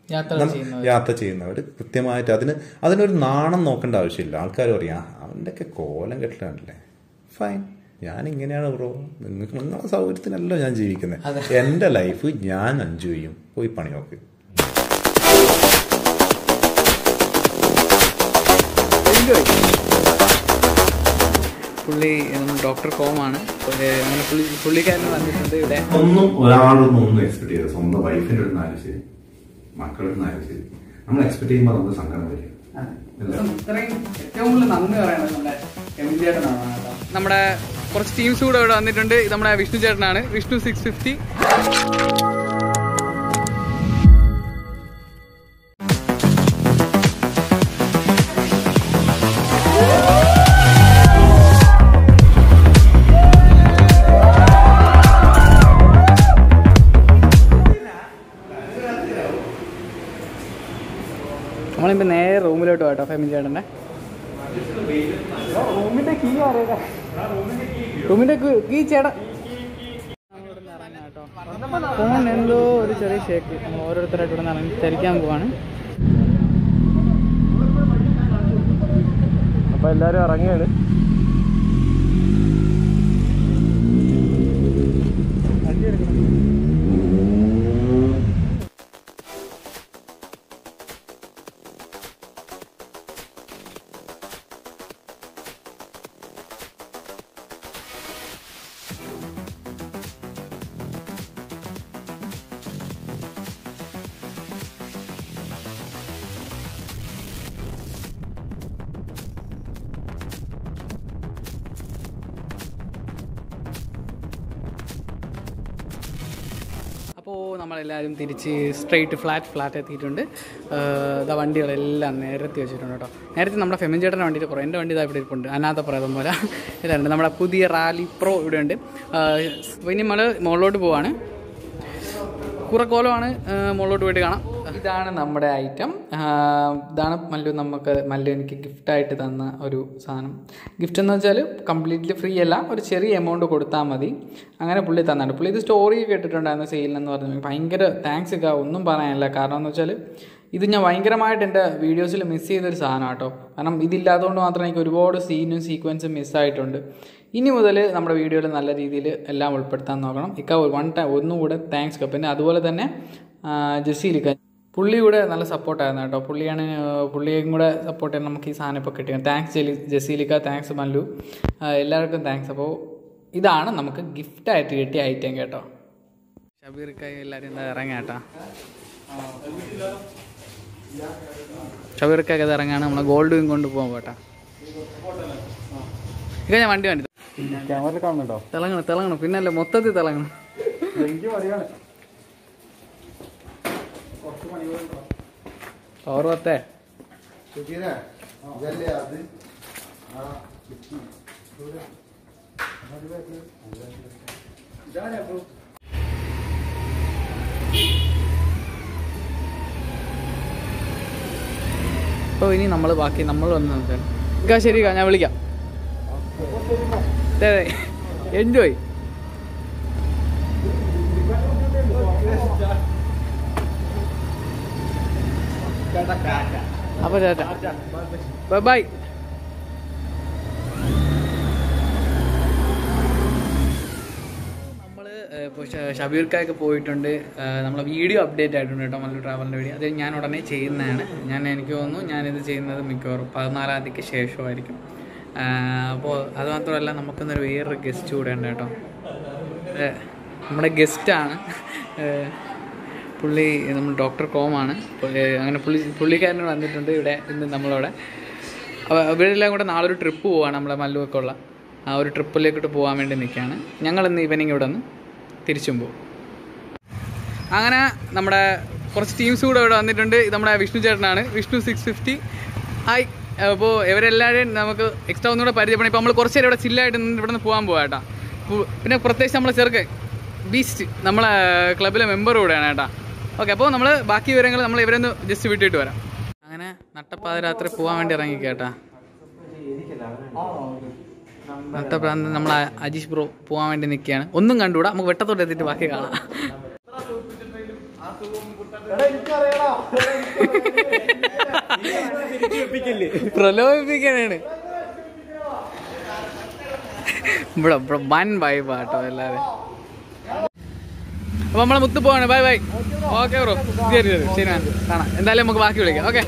യാത്ര നമ്മ- ചെയ്യുന്നവർ. യാത്ര ചെയ്യുന്നവർ കൃത്യമായിട്ട് അതിന് അതിനൊരു നാണം നോക്കേണ്ട ആവശ്യമില്ല ആൾക്കാർ പറയാം "ആ, അവൻ്റെയൊക്കെ കോലം കെട്ടിലാണല്ലേ ഫൈൻ ഞാൻ ഇങ്ങനെയാണ് ബ്രോ നിങ്ങൾക്ക് നിങ്ങളുടെ സൗകര്യത്തിനല്ല ഞാൻ ജീവിക്കുന്നത് എൻ്റെ ലൈഫ് ഞാൻ എൻജോയ് ചെയ്യും പോയി പണി നോക്ക് പുള്ളി ഡോക്ടർ കോമാണ് പുള്ളി- അങ്ങനെ പുള്ളി പുള്ളിക്കാരൻ വന്നിട്ടുണ്ട് ഇവിടെ ഒന്നും ഒരാളൊന്നും ഒന്നും എക്സ്പെക്ട് ചെയ്ത് സ്വന്തം വൈഫിൻ്റെ അടുത്തായാലും ശരി മക്കളുടെ അടുത്തായാലും ശരി നമ്മൾ എക്സ്പെക്ട് ചെയ്യുമ്പോൾ നമുക്ക് സങ്കടം വരും ഇല്ല. ഇത്രയും ഏറ്റവും കൂടുതൽ നന്ദി പറയണത് നമ്മുടെ കെവിൻ ചേട്ടനാണ് കേട്ടോ. നമ്മുടെ കുറച്ച് ടീംസ് കൂടെ ഇവിടെ വന്നിട്ടുണ്ട് ഇത് നമ്മുടെ വിഷ്ണു ചേട്ടനാണ് വിഷ്ണു സിക്സ് ഫിഫ്റ്റി നമ്മളിപ്പോ നേരെ റൂമിലോട്ട് പോട്ടോ ഫെമിൻ ചേട്ടൻ്റെ റൂമിന്റെ കീ അറിയാ റൂമിന്റെ കീ ചേട്ടാ ഫോൺ എന്തോ ഒരു ചെറിയ ഷേക്ക് നമ്മൾ ഓരോരുത്തരായിട്ട് ഇവിടെ നിന്ന് തിരിക്കാൻ പോവാണ് അപ്പൊ എല്ലാരും ഇറങ്ങുകയാണ് അപ്പോൾ നമ്മളെല്ലാവരും തിരിച്ച് സ്ട്രെയിറ്റ് ഫ്ലാറ്റ് ഫ്ലാറ്റ് എത്തിയിട്ടുണ്ട് ഇതാ വണ്ടികളെല്ലാം നിരത്തി വെച്ചിട്ടുണ്ട് കേട്ടോ നേരത്തെ നമ്മുടെ ഫെമിൻ ചേട്ടൻ്റെ വണ്ടിയിൽ കുറേ എൻ്റെ വണ്ടി ഇതാ ഇവിടെ ഇരിപ്പുണ്ട് അനാഥ പ്രേതം പോലെ ഇതുണ്ട് നമ്മുടെ പുതിയ റാലി പ്രോ ഇവിടെ ഉണ്ട് ഇനി നമ്മൾ മുകളിലോട്ട് പോവാണ് കുറക്കോലമാണ് മുകളിലോട്ട് പോയിട്ട് കാണാം ഇതാണ് നമ്മുടെ ഐറ്റം ഇതാണ് മല്ലു നമുക്ക് മല്ലു എനിക്ക് ഗിഫ്റ്റായിട്ട് തന്ന ഒരു സാധനം ഗിഫ്റ്റ് എന്ന് വെച്ചാൽ കംപ്ലീറ്റ്ലി ഫ്രീ അല്ല ഒരു ചെറിയ എമൗണ്ട് കൊടുത്താൽ മതി അങ്ങനെ പുള്ളി തന്നാണ് പുള്ളി ഇത് സ്റ്റോറി കേട്ടിട്ടുണ്ടായിരുന്നു സെയിലെന്ന് പറഞ്ഞു ഭയങ്കര താങ്ക്സ് ഒക്കെ ഒന്നും പറയാനില്ല കാരണം എന്ന് വെച്ചാൽ ഇത് ഞാൻ ഭയങ്കരമായിട്ട് എൻ്റെ വീഡിയോസിൽ മിസ് ചെയ്തൊരു സാധനം കേട്ടോ കാരണം ഇതില്ലാത്തതുകൊണ്ട് മാത്രം എനിക്ക് ഒരുപാട് സീനും സീക്വൻസും മിസ്സായിട്ടുണ്ട് ഇനി മുതൽ നമ്മുടെ വീഡിയോയിൽ നല്ല രീതിയിൽ എല്ലാം ഉൾപ്പെടുത്താൻ നോക്കണം ഇക്ക വൺ ടൈം ഒന്നും കൂടെ താങ്ക്സ് പിന്നെ അതുപോലെ തന്നെ ജസീലിക്ക പുള്ളി കൂടെ നല്ല സപ്പോർട്ടായിരുന്നു കേട്ടോ പുള്ളിയാണ് പുള്ളിയും കൂടെ സപ്പോർട്ട് ചെയ്യാൻ നമുക്ക് ഈ സാധനം ഇപ്പോൾ കിട്ടിയത് താങ്ക്സ് ജലി ജസീലിക്ക താങ്ക്സ് മല്ലു ആ, എല്ലാവർക്കും താങ്ക്സ് അപ്പോൾ ഇതാണ് നമുക്ക് ഗിഫ്റ്റായിട്ട് കിട്ടിയ ഐറ്റം കേട്ടോ ഷബീർക്കായി എല്ലാവരും എന്താ ഇറങ്ങാം കേട്ടോ ഷബീർക്കൊക്കെ ഇത് ഇറങ്ങാണ് നമ്മളെ ഗോൾഡും കൊണ്ട് പോകാൻ പോട്ടാ ഇక ഞാൻ വണ്ടി വണ്ടി ക്യാമറയിൽ കാണുന്നുണ്ടോ തിളങ്ങണം തിളങ്ങണം പിന്നല്ലേ മൊത്തത്തിൽ തിളങ്ങണം എനിക്ക് മതിയാണ് പവർ പത്തേ അപ്പോൾ ഇനി നമ്മൾ ബാക്കി നമ്മൾ വന്ന് നോക്കാം ഇക്കാ ശരി ഇക്ക, ഞാൻ വിളിക്കാം അതെ അതെ എൻജോയ് അപ്പോൾ ചേട്ടാ ബൈ ബൈ നമ്മൾ ഇപ്പോൾ ഷബീർക്കായൊക്കെ പോയിട്ടുണ്ട് നമ്മൾ വീഡിയോ അപ്ഡേറ്റ് ആയിട്ടുണ്ട് കേട്ടോ മല്ലു ട്രാവലിൻ്റെ വീഡിയോ അത് ഞാൻ ഉടനെ ചെയ്യുന്നതാണ് ഞാൻ എനിക്ക് തോന്നുന്നു ഞാനിത് ചെയ്യുന്നത് മിക്കവാറും പതിനാലാം തീയതിക്ക് ശേഷമായിരിക്കും അപ്പോൾ അത് മാത്രമല്ല നമുക്കിന്നൊരു വേറൊരു ഗസ്റ്റ് കൂടെ ഉണ്ട് കേട്ടോ ഏ, നമ്മുടെ ഗസ്റ്റാണ് പുള്ളി നമ്മൾ ഡോക്ടർ കോമാണ് പുള്ളി അങ്ങനെ പുള്ളി പുള്ളിക്കാരൻ വന്നിട്ടുണ്ട് ഇവിടെ ഇന്ന് നമ്മളവിടെ അപ്പോൾ ഇവരെല്ലാം കൂടെ നാളെ ഒരു ട്രിപ്പ് പോവാണ് നമ്മളെ മല്ലുവൊക്കെ ഉള്ള ആ ഒരു ട്രിപ്പിലേക്കിട്ട് പോകാൻ വേണ്ടി നിൽക്കുകയാണ് ഞങ്ങളിന്ന് ഈവനിങ് ഇവിടെ നിന്ന് തിരിച്ചും പോകും അങ്ങനെ നമ്മുടെ കുറച്ച് ടീംസ് കൂടെ ഇവിടെ വന്നിട്ടുണ്ട് ഇത് നമ്മുടെ വിഷ്ണു ചേട്ടനാണ് വിഷ്ണു സിക്സ് ഫിഫ്റ്റി ഹായ് അപ്പോൾ ഇവരെല്ലാവരെയും നമുക്ക് എക്സ്ട്രാ ഒന്നുകൂടെ പരിചയപ്പെടണം ഇപ്പോൾ നമ്മൾ കുറച്ച് നേരം ഇവിടെ ചില്ലായിട്ട് നിന്ന് ഇവിടെ നിന്ന് പോകാൻ പോകാം കേട്ടോ പു- പിന്നെ പ്രത്യേകിച്ച് നമ്മളെ ചെറുക്കൻ ബീസ്റ്റ് നമ്മളെ ക്ലബിലെ മെമ്പർ കൂടെയാണ് കേട്ടോ ഓക്കെ അപ്പോൾ നമ്മൾ ബാക്കി വിവരങ്ങൾ നമ്മൾ ഇവരൊന്ന് ജസ്റ്റ് വിട്ടിട്ട് വരാം അങ്ങനെ നട്ടപ്പാതിരാത്രി പോകാൻ വേണ്ടി ഇറങ്ങി കേട്ടാ നട്ടപ്രാന്ത് നമ്മൾ അജീഷ് ബ്രോ പോകാൻ വേണ്ടി നിൽക്കുകയാണ് ഒന്നും കണ്ടുകൂടാ നമുക്ക് വെട്ടത്തോട്ട് എത്തിയിട്ട് ബാക്കി കാണാം പ്രലോഭിപ്പിക്കാനാണ് ഇവിടെ ഇവിടെ വൻ വൈബാട്ടോ എല്ലാവരും അപ്പൊ നമ്മളെ മുത്ത് പോവാണ് ബൈ ബൈ ഓക്കെ ബ്രോ ശരി ശരി ശരി man. കാണാം എന്തായാലും നമുക്ക് ബാക്കി വിളിക്കാം ഓക്കെ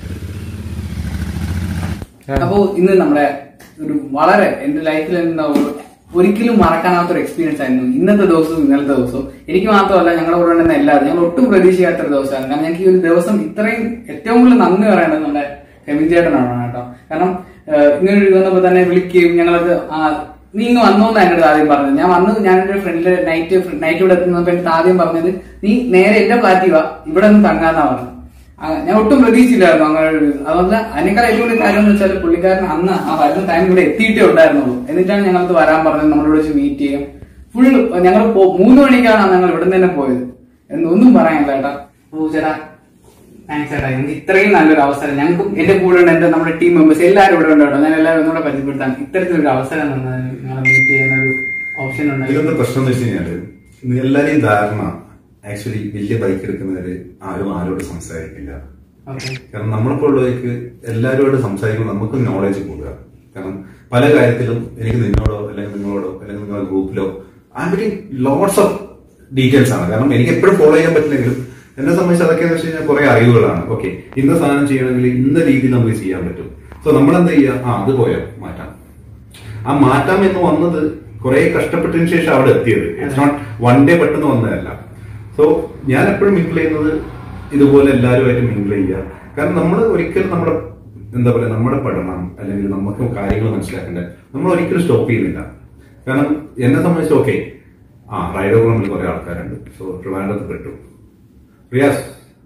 അപ്പോ ഇന്ന് നമ്മുടെ ഒരു വളരെ എന്റെ ലൈഫിൽ എന്താ ഒരു- ഒരിക്കലും മറക്കാനാവാത്ത ഒരു എക്സ്പീരിയൻസ് ആയിരുന്നു ഇന്നത്തെ ദിവസവും ഇന്നലത്തെ ദിവസവും എനിക്ക് മാത്രമല്ല ഞങ്ങളുടെ കൂടെ ഉണ്ടായിരുന്ന എല്ലാവരും ഞങ്ങൾ ഒട്ടും പ്രതീക്ഷിക്കാത്ത ഒരു ദിവസമായിരുന്നു കാരണം ഞങ്ങൾക്ക് ഈ ഒരു ദിവസം ഇത്രയും ഏറ്റവും കൂടുതൽ നന്ദി പറയേണ്ടത് നമ്മുടെ കെവിൻ ചേട്ടനാണ് കേട്ടോ കാരണം ഏഹ്, ഇങ്ങനെ ഒരു ഇത് വന്നപ്പോ തന്നെ വിളിക്കുകയും ഞങ്ങളത് ആ, നീ ഇങ്ങ് വന്നോന്ന് എന്നോട് ആദ്യം പറഞ്ഞത് ഞാൻ വന്നു ഞാൻ എന്റെ ഫ്രണ്ടില് നൈറ്റ് നൈറ്റ് ഇവിടെ എത്തുന്നപ്പോ എനിക്ക് ആദ്യം പറഞ്ഞത് നീ നേരെ എന്റെ ഫ്ലാറ്റിൽ വാ ഇവിടെ നിന്ന് തങ്ങാന്നാ പറഞ്ഞത് ആ, ഞാൻ ഒട്ടും പ്രതീക്ഷിച്ചില്ലായിരുന്നു അങ്ങനെ ഒരു ഇത്. അതുകൊണ്ട് അതിനേക്കാൾ ഏറ്റവും വലിയ കാര്യം എന്ന് വെച്ചാൽ പുള്ളിക്കാരൻ അന്ന് ആ വരുന്ന ടൈം ഇവിടെ എത്തിയിട്ടേ ഉണ്ടായിരുന്നുള്ളൂ എന്നിട്ടാണ് ഞങ്ങൾക്ക് വരാൻ പറഞ്ഞത് നമ്മളോട് വെച്ച് മീറ്റ് ചെയ്യും ഫുള്ള് ഞങ്ങൾ മൂന്ന് മണിക്കാണ് ഞങ്ങൾ ഇവിടെ തന്നെ പോയത് എന്നൊന്നും പറയാനില്ല ചേട്ടാ ഓ ചേട്ടാ താങ്ക്സ് ചേട്ടാ എനിക്ക് ഇത്രയും നല്ലൊരു അവസരം ഞങ്ങൾക്കും എന്റെ കൂടെ ഉണ്ട് എന്റെ നമ്മുടെ ടീം മെമ്പേഴ്സ് എല്ലാവരും ഇവിടെ ഉണ്ട് കേട്ടോ ഞാൻ എല്ലാവരും ഒന്നുകൂടെ പരിചയപ്പെടുത്താൻ ഇത്തരത്തിലൊരു അവസരം തന്നതിന് ഞങ്ങളെ മീറ്റ് ചെയ്യുന്ന ഒരു ഓപ്ഷൻ ഉണ്ടായി ഇതെന്താ പ്രശ്നം എന്ന് വെച്ച് കഴിഞ്ഞാല് ഇന്ന് എല്ലാരെയും ധാരണ ആക്ച്വലി വലിയ ബൈക്ക് എടുക്കുന്നവര് ആരും ആരോട് സംസാരിക്കില്ല ഓക്കെ കാരണം നമ്മൾക്കുള്ളവർക്ക് എല്ലാവരോടും സംസാരിക്കുമ്പോൾ നമുക്ക് നോളജ് കൂടുക കാരണം പല കാര്യത്തിലും എനിക്ക് നിന്നോടോ അല്ലെങ്കിൽ നിങ്ങളോടോ അല്ലെങ്കിൽ നിങ്ങളുടെ ഗ്രൂപ്പിലോ I very lots of details ആണ് കാരണം എനിക്ക് എപ്പോഴും ഫോളോ ചെയ്യാൻ പറ്റില്ലെങ്കിലും എന്നെ സംബന്ധിച്ച് അതൊക്കെ എന്ന് വെച്ച് കഴിഞ്ഞാൽ കുറെ അറിവുകളാണ് ഓക്കെ ഇന്ന സാധനം ചെയ്യണമെങ്കിൽ ഇന്ന രീതിയിൽ നമുക്ക് ചെയ്യാൻ പറ്റും സോ നമ്മൾ എന്താ ചെയ്യുക ആ അത് പോയോ മാറ്റാം ആ മാറ്റാം എന്ന് വന്നത് കുറെ കഷ്ടപ്പെട്ടതിന് ശേഷം അവിടെ എത്തിയത് ഇറ്റ്സ് നോട്ട് വൺ ഡേ പെട്ടെന്ന് വന്നതല്ല സോ ഞാൻ എപ്പോഴും മിങ്കിൾ ചെയ്യുന്നത് ഇതുപോലെ എല്ലാവരുമായിട്ട് മിങ്കിൾ ചെയ്യുക കാരണം നമ്മൾ ഒരിക്കലും നമ്മുടെ എന്താ പറയുക നമ്മുടെ പഠനം അല്ലെങ്കിൽ നമുക്ക് കാര്യങ്ങൾ മനസ്സിലാക്കേണ്ടത് നമ്മൾ ഒരിക്കലും സ്റ്റോപ്പ് ചെയ്യുന്നില്ല കാരണം എന്നെ സംബന്ധിച്ച് ഓക്കെ ആ റൈഡോഗ്രാമിൽ കുറെ ആൾക്കാരുണ്ട് സോ ട്രിവാൻഡ്രത്ത് പെട്ടു റിയാസ്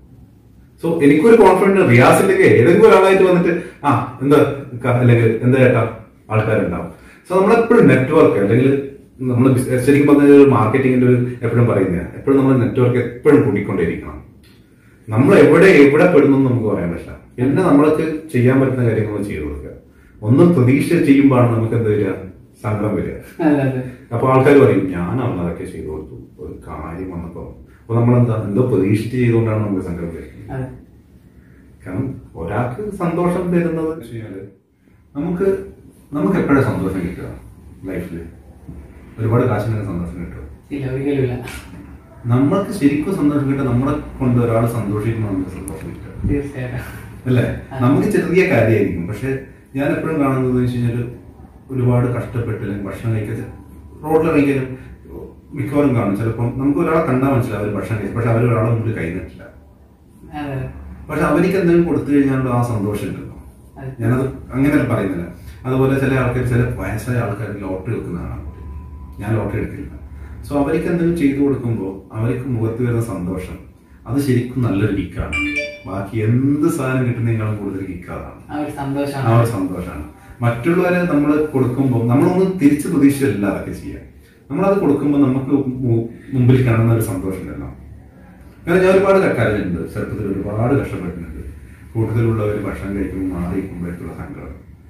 സോ എനിക്കൊരു കോൺഫിഡൻസ് റിയാസിലേക്ക് ഏതെങ്കിലും ഒരാളായിട്ട് വന്നിട്ട് ആ എന്താ ക- അല്ലെങ്കിൽ എന്താ ചേട്ടാ ആൾക്കാരുണ്ടാവും സോ നമ്മളെപ്പോഴും നെറ്റ്വർക്ക് അല്ലെങ്കിൽ നമ്മൾ ശരിക്കും പറഞ്ഞ മാർക്കറ്റിംഗിന്റെ ഒരു എപ്പോഴും പറയുന്നത് എപ്പോഴും നമ്മൾ നെറ്റ്വർക്ക് എപ്പോഴും കൂട്ടിക്കൊണ്ടേയിരിക്കണം നമ്മൾ എവിടെ എവിടെ പെടുന്നു എന്ന് നമുക്ക് പറയാൻ പറ്റില്ല പിന്നെ നമ്മൾക്ക് ചെയ്യാൻ പറ്റുന്ന കാര്യങ്ങൾ ചെയ്തു കൊടുക്കുക ഒന്നും പ്രതീക്ഷ ചെയ്യുമ്പോഴാണ് നമുക്ക് എന്താ വരിക സങ്കടം വരിക അതെ അതെ അപ്പൊ ആൾക്കാർ പറയും ഞാനാണ് അതൊക്കെ ചെയ്തു കൊടുത്തു ഒരു കാര്യം വന്നപ്പോ അപ്പൊ നമ്മളെന്താ എന്തോ പ്രതീക്ഷിച്ച് ചെയ്തുകൊണ്ടാണ് നമുക്ക് സങ്കടം വരുന്നത് അതെ കാരണം ഒരാൾക്ക് സന്തോഷം തരുന്നത് എന്ന് വെച്ച് കഴിഞ്ഞാല് നമുക്ക് നമുക്ക് എപ്പോഴാണ് സന്തോഷം കിട്ടുക ലൈഫിൽ ഒരുപാട് കാശിനൊക്കെ സന്തോഷം കിട്ടുക ഇല്ല ഒരിക്കലും ഇല്ല നമ്മൾക്ക് ശരിക്കും സന്തോഷം കിട്ടുക നമ്മളെ കൊണ്ട് ഒരാൾ സന്തോഷിക്കുമ്പോൾ നമുക്ക് സന്തോഷം കിട്ടുക തീർച്ചയായിട്ടും അല്ലേ നമുക്ക് ചെറിയ കാര്യമായിരിക്കും പക്ഷെ ഞാൻ എപ്പോഴും കാണുന്നത് എന്ന് വെച്ച് കഴിഞ്ഞാൽ ഒരുപാട് കഷ്ടപ്പെട്ട് അല്ലെങ്കിൽ ഭക്ഷണം കഴിക്കാൻ റോഡിലിറങ്ങിയാലും മിക്കവാറും കാണും ചിലപ്പം നമുക്ക് ഒരാളെ കണ്ടാൽ മനസ്സിലാവും അവർ ഭക്ഷണം കഴിച്ചു പക്ഷെ അവർ ഒരാളെ മുന്നിൽ കൈ നീട്ടില്ല അതെ പക്ഷെ അവർക്ക് എന്തെങ്കിലും കൊടുത്തു കഴിഞ്ഞാൽ ആ സന്തോഷം ഉണ്ടല്ലോ അതെ. ഞാനത് അങ്ങനെ പറയുന്നില്ല അതുപോലെ ചില ആൾക്കാർ ചില വയസ്സായ ആൾക്കാർ ലോട്ടറി വെക്കുന്നതാണ് ഞാൻ ലോട്ടറി എടുക്കില്ല സോ അവർക്ക് എന്തെങ്കിലും ചെയ്തു കൊടുക്കുമ്പോൾ അവർക്ക് മുഖത്ത് വരുന്ന സന്തോഷം അത് ശരിക്കും നല്ലൊരു കിക്കാണ് ബാക്കി എന്ത് സാധനം കിട്ടുന്നതിനേക്കാളും കൂടുതൽ കിക്ക് അതാണ് ആ ഒരു ആ സന്തോഷമാണ് ഒരു സന്തോഷമാണ് മറ്റുള്ളവരെ നമ്മൾ കൊടുക്കുമ്പോൾ നമ്മളൊന്നും തിരിച്ച് പ്രതീക്ഷിച്ചല്ല അതൊക്കെ ചെയ്യാം നമ്മളത് കൊടുക്കുമ്പോൾ നമുക്ക് മു- മുമ്പിൽ കാണുന്ന ഒരു സന്തോഷം ഉണ്ടല്ലോ കാരണം ഞാൻ ഒരുപാട് കരഞ്ഞിട്ടുണ്ട് ചെറുപ്പത്തിൽ ഒരുപാട് കഷ്ടപ്പെട്ടിട്ടുണ്ട് കൂട്ടത്തിലുള്ളവർ ഭക്ഷണം കഴിക്കുമ്പോൾ മാറി നിൽക്കുമ്പോഴേക്കുള്ള സങ്കടം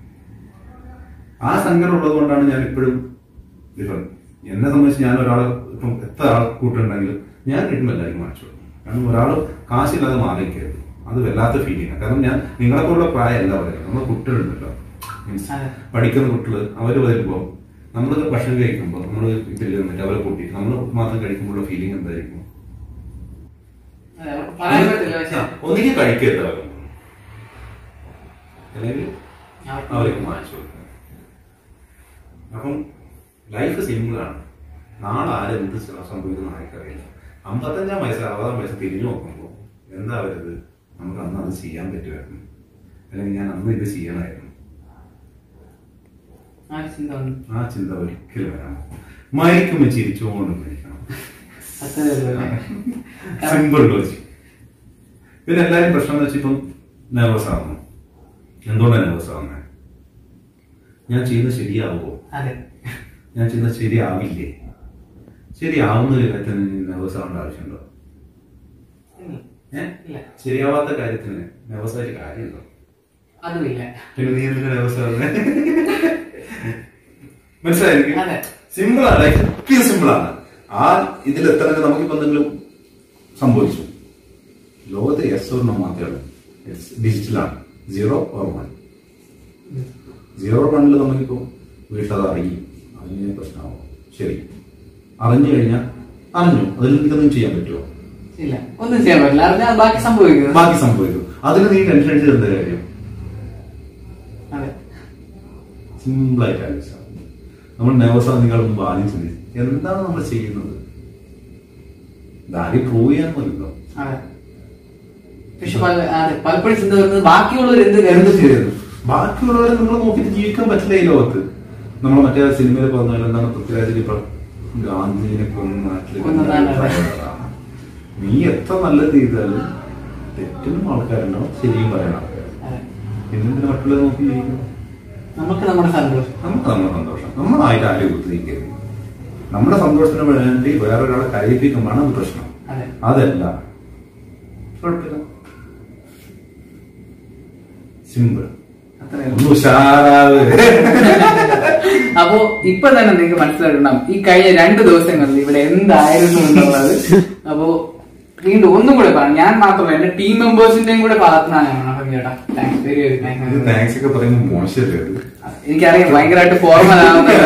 ആ സങ്കടം ഉള്ളത് കൊണ്ടാണ് ഞാൻ ഇപ്പോഴും ഇപ്പം എന്നെ സംബന്ധിച്ച് ഞാൻ ഒരാളെ ഇപ്പം എത്ര ആൾ കൂട്ടുണ്ടെങ്കിലും ഞാൻ കിട്ടുമ്പോൾ എല്ലാവർക്കും വാങ്ങിച്ചു കൊടുക്കും കാരണം ഒരാൾ കാശില്ലാതെ മാറിക്കരുത് അത് വല്ലാത്ത ഫീലിംഗ് കാരണം ഞാൻ നിങ്ങളെപ്പോലുള്ള പ്രായമല്ല പറയുന്നത് നമ്മുടെ കുട്ടികളുണ്ടല്ലോ മീൻസ് അതെ. പഠിക്കുന്ന കുട്ടികൾ അവർ വരുമ്പോൾ നമ്മൾ ഭക്ഷണം കഴിക്കുമ്പോൾ നമ്മൾ ഇതിൽ നിന്നിട്ട് അവരെ കൂട്ടി നമ്മൾ മാത്രം കഴിക്കുമ്പോഴുള്ള ഫീലിംഗ് എന്തായിരിക്കും അതെ, അവർക്ക് പറയാൻ പറ്റില്ല പക്ഷെ ഒന്നുകിൽ കഴിക്കരുത് അവർ അല്ലെങ്കിൽ അവർക്ക് അവർക്ക് വാങ്ങിച്ചു കൊടുക്കുക അപ്പം ലൈഫ് സിമ്പിളാണ് നാളെ ആരെന്ത് സംഭവിക്കുന്ന ആർക്കറിയില്ല അമ്പത്തഞ്ചാം വയസ്സ് അറുപതാം വയസ്സ് തിരിഞ്ഞു നോക്കുമ്പോൾ എന്താ വരുത് നമുക്ക് അന്ന് അത് ചെയ്യാൻ പറ്റുമായിരുന്നു അല്ലെങ്കിൽ ഞാൻ അന്ന് ഇത് ചെയ്യണമായിരുന്നു ആ ഒരു ചിന്ത ഉണ്ട് ആ ചിന്ത ഒരിക്കലും വരാം മയക്കുമ്പോൾ ചിരിച്ചുകൊണ്ട് മരിക്കണം അത്രേ ഉള്ളൂ അല്ലേ? സിമ്പിൾ ലോജിക് പിന്നെ എല്ലാവരും പ്രശ്നം എന്ന് വെച്ചാൽ ഇപ്പം നെർവസ് ആവുന്നു എന്തുകൊണ്ടാണ് നെർവസ് ആവുന്നത് ഞാൻ ചെയ്യുന്നത് ശരിയാവുമോ അതെ ഞാൻ ചെയ്യുന്നത് ശരിയാവില്ലേ ശരിയാവുന്ന ഒരു കാര്യത്തിന് നെർവസ് ആവേണ്ട ആവശ്യമുണ്ടോ ഇല്ല. ഏഹ് ഇല്ല ശരിയാവാത്ത കാര്യത്തിന് നെർവസ് ആയിട്ട് കാര്യമുണ്ടോ അതുമില്ല പിന്നെ നീ എന്തിനാ നെർവസ് ആവുന്നത് മനസ്സിലായിരിക്കും അതെ. സിമ്പിൾ ആണ് ലൈഫ് ഏറ്റവും സിമ്പിൾ ആണ് ആ ഇതിൽ എത്തണമെങ്കിൽ നമുക്കിപ്പോ എന്തെങ്കിലും സംഭവിച്ചു ലോകത്ത് എസ് ഓർ നോ മാത്രമേ ഉള്ളൂ ഡിജിറ്റലാണ് സീറോ ഓർ വൺ സീറോ വണ്ണിൽ നമുക്കിപ്പോൾ വീട്ടത് അറിയും അതിന് പ്രശ്നമാവും ശരി അറിഞ്ഞു കഴിഞ്ഞാൽ അറിഞ്ഞു അതിൽ നിനക്കൊന്നും ചെയ്യാൻ പറ്റുമോ ഇല്ല ഒന്നും ചെയ്യാൻ പറ്റില്ല അറിഞ്ഞാൽ ബാക്കി സംഭവിക്കുന്നത് ബാക്കി സംഭവിക്കും അതിന് നീ ടെൻഷൻ അടിച്ചത് എന്താ കാര്യം അതെ സിമ്പിളായിട്ട് ആലോചിച്ചാൽ നമ്മൾ നെവസാധികളൊന്നും ആദ്യം ചിന്തിച്ചു എന്താണ് നമ്മൾ ചെയ്യുന്നത് ഇതാരും പ്രൂവ് ചെയ്യാൻ പോലുണ്ടോ അതെ പക്ഷെ പല- അതെ പലപ്പോഴും ചിന്ത വരുന്നത് ബാക്കിയുള്ളവർ എന്ത് എന്ത് കരുതും ചെയ്തു ബാക്കിയുള്ളവരെ നമ്മൾ നോക്കിയിട്ട് ജീവിക്കാൻ പറ്റില്ല ഈ ലോകത്ത് നമ്മൾ മറ്റേ സിനിമയിൽ പറഞ്ഞ പോലെ എന്താണ് പൃഥ്വിരാജിൽ ഇപ്പൊ ഗാന്ധിജിനെ കൊന്ന നാട്ടിൽ കൊന്നതാണ് നീ എത്ര നല്ലത് ചെയ്താലും തെറ്റിനും ആൾക്കാരുണ്ടാവും ശരിയും പറയാൻ ആൾക്കാർ അതെ പിന്നെന്തിനാ മറ്റുള്ളത് നോക്കി ജീവിക്കുന്നു നമുക്ക് നമ്മുടെ സന്തോഷം നമുക്ക് നമ്മുടെ സന്തോഷം നമ്മളായിട്ട് ആരെയും കുത്തിരിക്കരുത് നമ്മുടെ സന്തോഷത്തിന് വേണ്ടി വേറൊരാളെ കരയിപ്പിക്കുമ്പോഴാണ് അത് പ്രശ്നം അതെ അതല്ല കുഴപ്പമില്ല സിമ്പിൾ അത്രേ ഉള്ളൂ. ഒന്ന് ഉഷാറാവ് അപ്പോ ഇപ്പൊ തന്നെ നിങ്ങൾക്ക് മനസ്സിലായിട്ടുണ്ടാവും ഈ കഴിഞ്ഞ രണ്ട് ദിവസങ്ങളിൽ ഇവിടെ എന്തായിരുന്നു എന്നുള്ളത് അപ്പോ വീണ്ടും ഒന്നും കൂടെ പറയാം ഞാൻ മാത്രമല്ല എന്റെ ടീം മെമ്പേഴ്സിന്റെയും കൂടെ ഭാഗത്തുനിന്നാണ് ഞാൻ അപ്പം ചേട്ടാ thanks very very thanks thanks ഒക്കെ പറയുമ്പോൾ മോശമല്ലേ അത്? എനിക്കറിയാം ഭയങ്കരമായിട്ട് ഫോർമൽ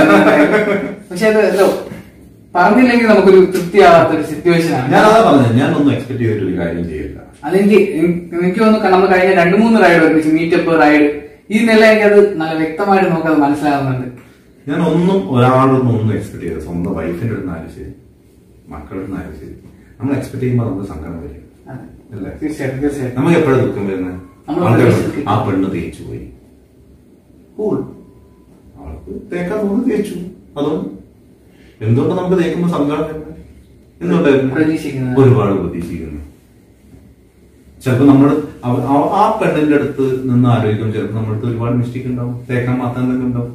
പക്ഷെ അത് എന്തോ പറഞ്ഞില്ലെങ്കിൽ നമുക്കൊരു തൃപ്തിയാവാത്ത ഒരു സിറ്റുവേഷൻ ആണ് ഞാൻ അതാ പറഞ്ഞത് ഞാൻ ഒന്നും എക്സ്പെക്ട് ചെയ്തിട്ട് ഒരു കാര്യം ചെയ്യില്ല അതെനിക്ക് എനി- എനിക്ക് തോന്നുന്നു നമ്മൾ കഴിഞ്ഞ രണ്ട് മൂന്ന് റൈഡ് ഒരുമിച്ച് മീറ്റപ്പ് റൈഡ് ഇതിനെല്ലാം എനിക്കത് നല്ല വ്യക്തമായിട്ട് നമുക്കത് മനസ്സിലാവുന്നുണ്ട് ഞാൻ ഒന്നും ഒരാളൊന്നും ഒന്നും എക്സ്പെക്ട് ചെയ്തത് സ്വന്തം വൈഫിന്റെ അടുത്ത് ആരും ശരി മക്കളുടെ അടുത്ത് ആരും ശരി നമ്മൾ എക്സ്പെക്ട് ചെയ്യുമ്പോൾ നമുക്ക് സങ്കടം വരും അതെ. അല്ലേ തീർച്ചയായിട്ടും തീർച്ചയായിട്ടും നമുക്ക് എപ്പോഴും ദുഃഖം വരുന്നത് നമ്മൾ ആൾക്കാർ പ്രതീക്ഷിച്ചിട്ട് ആ പെണ്ണ് തേച്ചു പോയി കൂൾ അവൾക്ക് തേക്കാൻ തോന്നുന്നു തേച്ചു അതുകൊണ്ട് എന്തുകൊണ്ട് നമുക്ക് തേക്കുമ്പോൾ സങ്കടം വരുന്നത്? എന്തുകൊണ്ടായിരുന്നു പ്രതീക്ഷിക്കുന്നത്. ഒരുപാട് പ്രതീക്ഷിക്കുന്നു ചിലപ്പോ നമ്മൾ ആ പെണ്ണിന്റെ അടുത്ത് നിന്ന് ആലോചിക്കും ചിലപ്പോൾ നമ്മുടെ അടുത്ത് ഒരുപാട് മിസ്റ്റേക്ക് ഉണ്ടാവും തേക്കാൻ മാത്രം എന്തെങ്കിലും ഉണ്ടാവും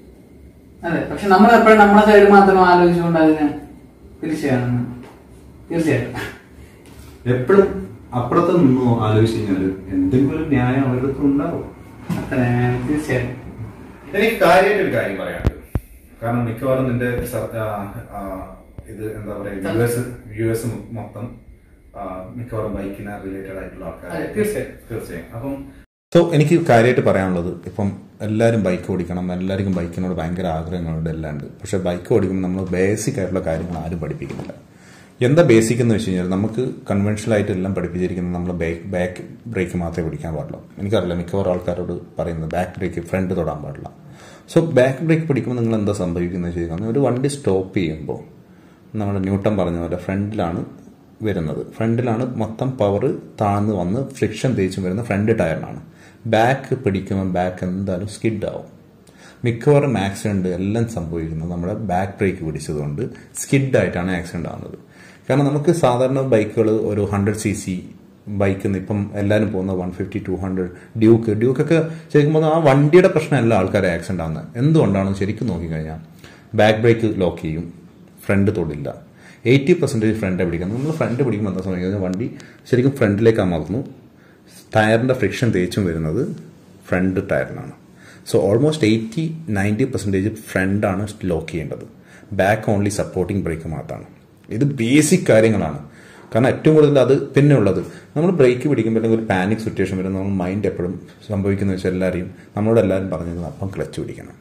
അതെ പക്ഷെ നമ്മൾ എപ്പോഴും നമ്മുടെ സൈഡ് മാത്രം ആലോചിച്ചുകൊണ്ട് അതിനെ തീർച്ചയാണ് തീർച്ചയായിട്ടും എപ്പോഴും അപ്പുറത്ത് നിന്നോ ആലോചിച്ച് കഴിഞ്ഞാൽ എന്തെങ്കിലും ഒരു ന്യായം അവരുടെ അടുത്ത് ഉണ്ടാവും അത്ര തീർച്ചയായിട്ടും എനിക്ക് കാര്യമായിട്ട് ഒരു കാര്യം പറയാനുണ്ട് കാരണം മിക്കവാറും നിന്റെ സർ- ആ, ആ, ഇത് എന്താ പറയാ യു എസ് യു എസ് മൊത്തം ആ, മിക്കവാറും ബൈക്കിന് റിലേറ്റഡ് ആയിട്ടുള്ള ആൾക്കാർ അതെ, തീർച്ചയായും. തീർച്ചയായും അപ്പം സോ എനിക്ക് കാര്യമായിട്ട് പറയാനുള്ളത് ഇപ്പം എല്ലാവരും ബൈക്ക് ഓടിക്കണം എല്ലാവർക്കും ബൈക്കിനോട് ഭയങ്കര ആഗ്രഹങ്ങളുണ്ട് എല്ലാം ഉണ്ട് പക്ഷെ ബൈക്ക് ഓടിക്കുമ്പോൾ നമ്മൾ ബേസിക് ആയിട്ടുള്ള കാര്യങ്ങൾ ആരും പഠിപ്പിക്കുന്നില്ല എന്താ ബേസിക് എന്ന് വെച്ച് കഴിഞ്ഞാൽ നമുക്ക് കൺവെൻഷണൽ ആയിട്ട് എല്ലാം പഠിപ്പിച്ചിരിക്കുന്നത് നമ്മൾ ബാക്ക് ബാക്ക് ബ്രേക്ക് മാത്രമേ പിടിക്കാൻ പാടുള്ളൂ എനിക്കറിയില്ല മിക്കവാറും ആൾക്കാരോട് പറയുന്നത് ബാക്ക് ബ്രേക്ക് ഫ്രണ്ട് തൊടാൻ പാടില്ല സോ ബാക്ക് ബ്രേക്ക് പിടിക്കുമ്പോൾ നിങ്ങൾ എന്താ സംഭവിക്കുന്നത് വെച്ച് കഴിഞ്ഞാൽ ഒരു വണ്ടി സ്റ്റോപ്പ് ചെയ്യുമ്പോൾ നമ്മുടെ ന്യൂട്ടൺ പറഞ്ഞ പോലെ ഫ്രണ്ടിലാണ് വരുന്നത് ഫ്രണ്ടിലാണ് മൊത്തം പവർ താഴ്ന്ന് വന്ന് ഫ്രിക്ഷൻ തേച്ചും വരുന്ന ഫ്രണ്ട് ടയറിനാണ് ബാക്ക് പിടിക്കുമ്പോൾ ബാക്ക് എന്തായാലും സ്കിഡ് ആവും മിക്കവാറും ആക്സിഡന്റ് എല്ലാം സംഭവിക്കുന്നത് നമ്മുടെ ബാക്ക് ബ്രേക്ക് പിടിച്ചതുകൊണ്ട് സ്കിഡ് ആയിട്ടാണ് ആക്സിഡന്റ് ആവുന്നത് കാരണം നമുക്ക് സാധാരണ ബൈക്കുകൾ ഒരു ഹൺഡ്രഡ് സി സി ബൈക്കിൽ നിന്ന് ഇപ്പം എല്ലാവരും പോകുന്ന one fifty two hundred Duke ഡ്യൂക്കൊക്കെ ശരിക്കും പറഞ്ഞാൽ ആ വണ്ടിയുടെ പ്രശ്നമല്ല ആൾക്കാരെ ആക്സിഡന്റ് ആവുന്നത് എന്തുകൊണ്ടാണെന്ന് ശരിക്കും നോക്കിക്കഴിഞ്ഞാൽ ബാക്ക് ബ്രേക്ക് ലോക്ക് ചെയ്യും ഫ്രണ്ട് തൊടില്ല എയ്റ്റി പെർസെൻറ്റേജ് ഫ്രണ്ട് പിടിക്കുന്നത് നമ്മൾ ഫ്രണ്ട് പിടിക്കുമ്പോൾ എന്താ സംഭവിക്കുന്നത് വണ്ടി ശരിക്കും ഫ്രണ്ടിലേക്ക് അമർന്നു ടയറിൻ്റെ ഫ്രിക്ഷൻ തേച്ചും വരുന്നത് ഫ്രണ്ട് ടയറിനാണ് so almost eighty ninety percentage ഫ്രണ്ടാണ് ലോക്ക് ചെയ്യേണ്ടത് ബാക്ക് ഓൺലി സപ്പോർട്ടിംഗ് ബ്രേക്ക് മാത്രമാണ് ഇത് ബേസിക് കാര്യങ്ങളാണ് കാരണം ഏറ്റവും കൂടുതൽ അത് പിന്നെ ഉള്ളത് നമ്മൾ ബ്രേക്ക് പിടിക്കുമ്പോൾ അല്ലെങ്കിൽ ഒരു പാനിക് സിറ്റുവേഷൻ വരുമ്പോൾ നമ്മൾ മൈൻഡ് എപ്പോഴും സംഭവിക്കുന്നത് വെച്ചാൽ എല്ലാവരെയും നമ്മളോട് എല്ലാവരും പറഞ്ഞത് അപ്പം ക്ലച്ച് പിടിക്കണം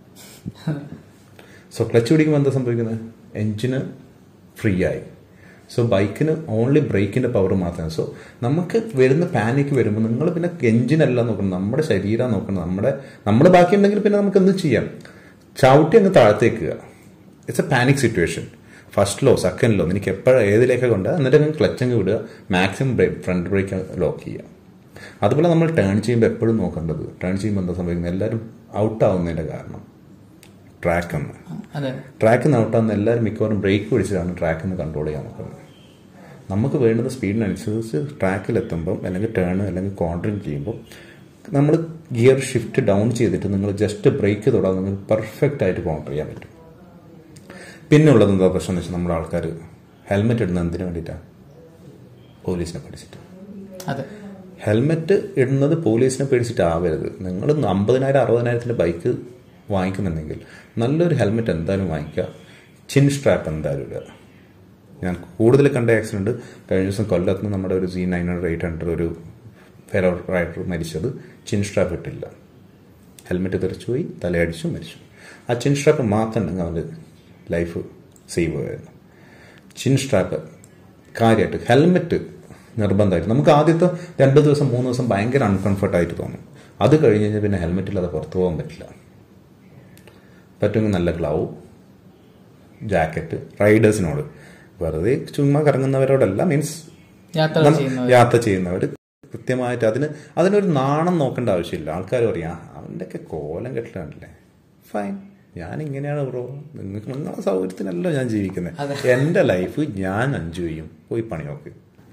സോ ക്ലച്ച് പിടിക്കുമ്പോൾ എന്താ സംഭവിക്കുന്നത് എഞ്ചിന് ഫ്രീ ആയി സോ ബൈക്കിന് ഓൺലി ബ്രേക്കിന്റെ പവർ മാത്രമേ സോ നമുക്ക് വരുന്ന പാനിക് വരുമ്പോൾ നിങ്ങൾ പിന്നെ എഞ്ചിനല്ല നോക്കണം നമ്മുടെ ശരീരം നോക്കണം നമ്മുടെ നമ്മൾ ബാക്കി ഉണ്ടെങ്കിൽ പിന്നെ നമുക്ക് എന്ത് ചെയ്യാം ചവിട്ടി അങ്ങ് താഴത്തേക്കുക it's a panic situation first low second low എനിക്ക് എപ്പോഴും ഏതിലേക്കൊക്കെ കൊണ്ട് എന്നിട്ട് അങ്ങ് ക്ലച്ച് അങ്ങ് വിടുക മാക്സിമം ഫ്രണ്ട് ബ്രേക്ക് ലോക്ക് ചെയ്യുക അതുപോലെ നമ്മൾ ടേൺ ചെയ്യുമ്പോൾ എപ്പോഴും നോക്കേണ്ടത് ടേൺ ചെയ്യുമ്പോൾ എന്താ സംഭവിക്കുന്നത് എല്ലാവരും ഔട്ട് ആവുന്നതിന്റെ കാരണം ട്രാക്ക് എന്ന് അതെ ട്രാക്കിൽ നിന്ന് ഔട്ടാകുന്ന എല്ലാവരും മിക്കവാറും ബ്രേക്ക് പിടിച്ചിട്ടാണ് ട്രാക്കിൽ നിന്ന് കൺട്രോൾ ചെയ്യാൻ നോക്കുന്നത് നമുക്ക് വേണ്ടുന്ന സ്പീഡിനനുസരിച്ച് ട്രാക്കിലെത്തുമ്പം അല്ലെങ്കിൽ ടേൺ അല്ലെങ്കിൽ കോൺട്രിങ് ചെയ്യുമ്പോൾ നമ്മൾ ഗിയർ ഷിഫ്റ്റ് ഡൗൺ ചെയ്തിട്ട് നിങ്ങൾ ജസ്റ്റ് ബ്രേക്ക് തൊടാൻ നിങ്ങൾക്ക് പെർഫെക്റ്റ് ആയിട്ട് കോൺട്രി ചെയ്യാൻ പറ്റും പിന്നെ ഉള്ളത് എന്താ പ്രശ്നം എന്ന് വെച്ചാൽ നമ്മുടെ ആൾക്കാർ ഹെൽമെറ്റ് ഇടുന്നത് എന്തിനു വേണ്ടിയിട്ടാണ് പോലീസിനെ പഠിച്ചിട്ട് അതെ ഹെൽമെറ്റ് ഇടുന്നത് പോലീസിനെ പേടിച്ചിട്ടാവരുത് നിങ്ങൾ അമ്പതിനായിരം അറുപതിനായിരത്തിൻ്റെ ബൈക്ക് വാങ്ങിക്കുന്നുണ്ടെങ്കിൽ നല്ലൊരു ഹെൽമെറ്റ് എന്തായാലും വാങ്ങിക്കുക ചിൻ സ്ട്രാപ്പ് എന്തായാലും ഇടുക ഞാൻ കൂടുതൽ കണ്ട ആക്സിഡന്റ് കഴിഞ്ഞ ദിവസം കൊല്ലത്ത് നിന്ന് നമ്മുടെ ഒരു C nine hundred eight hundred ഒരു ഫെലോ റൈഡർ മരിച്ചത് ചിൻ സ്ട്രാപ്പ് ഇട്ടില്ല ഹെൽമെറ്റ് തെറിച്ചു പോയി തലയടിച്ചു മരിച്ചു ആ ചിൻ സ്ട്രാപ്പ് മാത്രം ഉണ്ടെങ്കിൽ അവൻ്റെ ലൈഫ് സേവ് ആയിരുന്നു ചിൻ സ്ട്രാപ്പ് കാര്യമായിട്ട് ഹെൽമെറ്റ് നിർബന്ധമായിട്ട് നമുക്ക് ആദ്യത്തെ രണ്ട് ദിവസം മൂന്ന് ദിവസം ഭയങ്കര അൺകംഫർട്ടായിട്ട് തോന്നും അത് കഴിഞ്ഞ് കഴിഞ്ഞാൽ പിന്നെ ഹെൽമെറ്റ് ഇല്ലാതെ പുറത്തു പോകാൻ പറ്റില്ല പറ്റുമെങ്കിൽ നല്ല ഗ്ലൗ ജാക്കറ്റ് റൈഡേഴ്സിനോട് വെറുതെ ചുമ്മാ കറങ്ങുന്നവരോടല്ല മീൻസ് യാത്ര നം- ചെയ്യുന്നവർ യാത്ര ചെയ്യുന്നവർ കൃത്യമായിട്ട് അതിന് അതിനൊരു നാണം നോക്കേണ്ട ആവശ്യമില്ല ആൾക്കാർ പറയാം അവൻ്റെയൊക്കെ കോലം കെട്ടിലാണല്ലേ ഫൈൻ ഞാൻ ഇങ്ങനെയാണ് ബ്രോ നിങ്ങൾക്ക് നിങ്ങളെ സൗകര്യത്തിനല്ല ഞാൻ ജീവിക്കുന്നത് എൻ്റെ ലൈഫ് ഞാൻ എൻജോയ് ചെയ്യും പോയി പണി നോക്ക്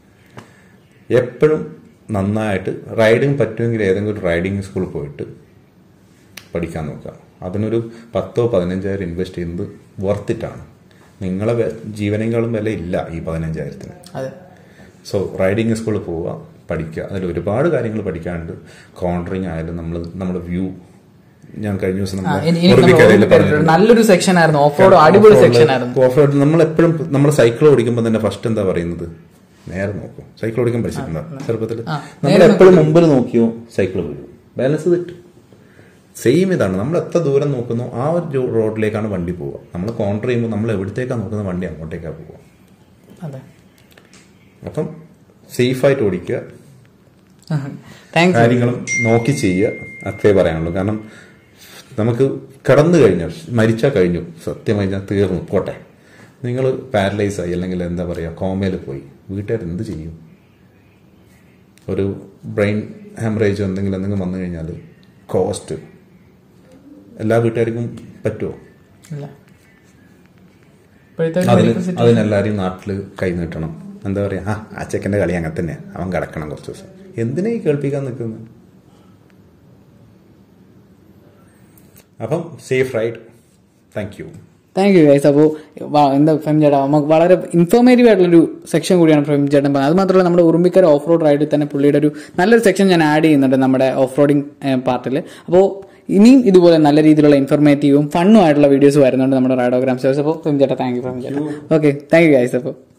എപ്പോഴും നന്നായിട്ട് റൈഡിങ് പറ്റുമെങ്കിൽ ഏതെങ്കിലും ഒരു റൈഡിങ് സ്കൂളിൽ പോയിട്ട് പഠിക്കാൻ നോക്കുക അതിനൊരു പത്തോ പതിനഞ്ചായിരം ഇൻവെസ്റ്റ് ചെയ്യുന്നത് വർത്തിട്ടാണ് നിങ്ങളെ വെ- ജീവനേക്കാളും വില ഇല്ല ഈ പതിനഞ്ചായിരത്തിന് അതെ സോ റൈഡിങ് സ്കൂളിൽ പോവുക പഠിക്കുക അതിൽ ഒരുപാട് കാര്യങ്ങൾ പഠിക്കാനുണ്ട് കോൺട്രിങ് ആയാലും നമ്മൾ നമ്മുടെ വ്യൂ ഞാൻ കഴിഞ്ഞ ദിവസം ആ, നമ്മുടെ ഇനി- ഇനി നമ്മൾ ഉറുമ്പിക്കരയിൽ ഓർമ്മിപ്പിക്കരുത്. നല്ലൊരു സെക്ഷൻ ആയിരുന്നു ഓഫ് റോഡ് അടിപൊളി സെക്ഷൻ ആയിരുന്നു ഓഫ് റോഡ് നമ്മൾ എപ്പോഴും നമ്മൾ സൈക്കിൾ ഓടിക്കുമ്പോൾ തന്നെ ഫസ്റ്റ് എന്താ പറയുന്നത് നേരെ നോക്കും സൈക്കിൾ ഓടിക്കാൻ പഠിച്ചിട്ടുണ്ടോ ചെറുപ്പത്തിൽ ആ, നമ്മൾ എപ്പോഴും മുമ്പിൽ നോക്കിയോ സൈക്കിൾ വീഴും ബാലൻസ് തെറ്റും സെയിം ഇതാണ് നമ്മൾ എത്ര ദൂരം നോക്കുന്നു ആ ഒരു ജോ- റോഡിലേക്കാണ് വണ്ടി പോവുക നമ്മൾ കോൺട്ര ചെയ്യുമ്പോൾ നമ്മൾ എവിടത്തേക്കാണ് നോക്കുന്ന വണ്ടി അങ്ങോട്ടേക്കാണ് പോവുക അതെ അപ്പം സേഫായിട്ട് ഓടിക്കുക താങ്ക്സ് കാര്യങ്ങളും നോക്കി ചെയ്യുക അത്രേ പറയാനുള്ളൂ കാരണം നമുക്ക് കടന്നു കഴിഞ്ഞാൽ മരിച്ചാൽ കഴിഞ്ഞു സത്യം കഴിഞ്ഞാൽ തീർന്നു പോട്ടെ നിങ്ങൾ പാരലൈസ് ആയി അല്ലെങ്കിൽ എന്താ പറയുക കോമയിൽ പോയി വീട്ടുകാർ എന്ത് ചെയ്യും ഒരു ബ്രെയിൻ ഹാമറേജ് എന്തെങ്കിലും എന്തെങ്കിലും വന്നു കഴിഞ്ഞാൽ കോസ്റ്റ് എല്ലാ വീട്ടുകാർക്കും പറ്റുമോ ഇല്ല ഇപ്പോഴത്തെ ഒരു അതിന് medical situation- അതിനെല്ലാവരെയും നാട്ടിൽ കൈ നീട്ടണം എന്താ പറയാ ആ ആ ചെക്കൻ്റെ കളി അങ്ങനെ തന്നെ അവൻ കിടക്കണം കുറച്ച് ദിവസം എന്തിനാ ഈ കേൾപ്പിക്കാൻ നിൽക്കുന്നത് അപ്പം safe ride thank you thank you guys അപ്പോൾ എന്താ ഫെം ചേട്ടാ നമുക്ക് വളരെ ഇൻഫോർമേറ്റീവ് ആയിട്ടുള്ളൊരു സെക്ഷൻ കൂടിയാണ് ഫെം ചേട്ടൻ പറഞ്ഞത് അത് മാത്രമല്ല നമ്മുടെ ഉറുമ്പിക്കര ഓഫ് റോഡ് റൈഡിൽ തന്നെ പുള്ളിയുടെ ഒരു നല്ലൊരു സെക്ഷൻ ഞാൻ ആഡ് ചെയ്യുന്നുണ്ട് നമ്മുടെ ഓഫ് റോഡിങ് പാർട്ടിൽ അപ്പോൾ ഇനിയും ഇതുപോലെ നല്ല രീതിയിലുള്ള ഇൻഫോർമേറ്റീവും ഫണ്ണും ആയിട്ടുള്ള വീഡിയോസ് വരുന്നുണ്ട് നമ്മുടെ റൈഡോഗ്രാം സേഴ്സ് അപ്പോൾ ഫെം ചേട്ടാ താങ്ക് യു ഫെം ചേട്ടാ ഓക്കെ താങ്ക് യു ഗൈസ് അപ്പോൾ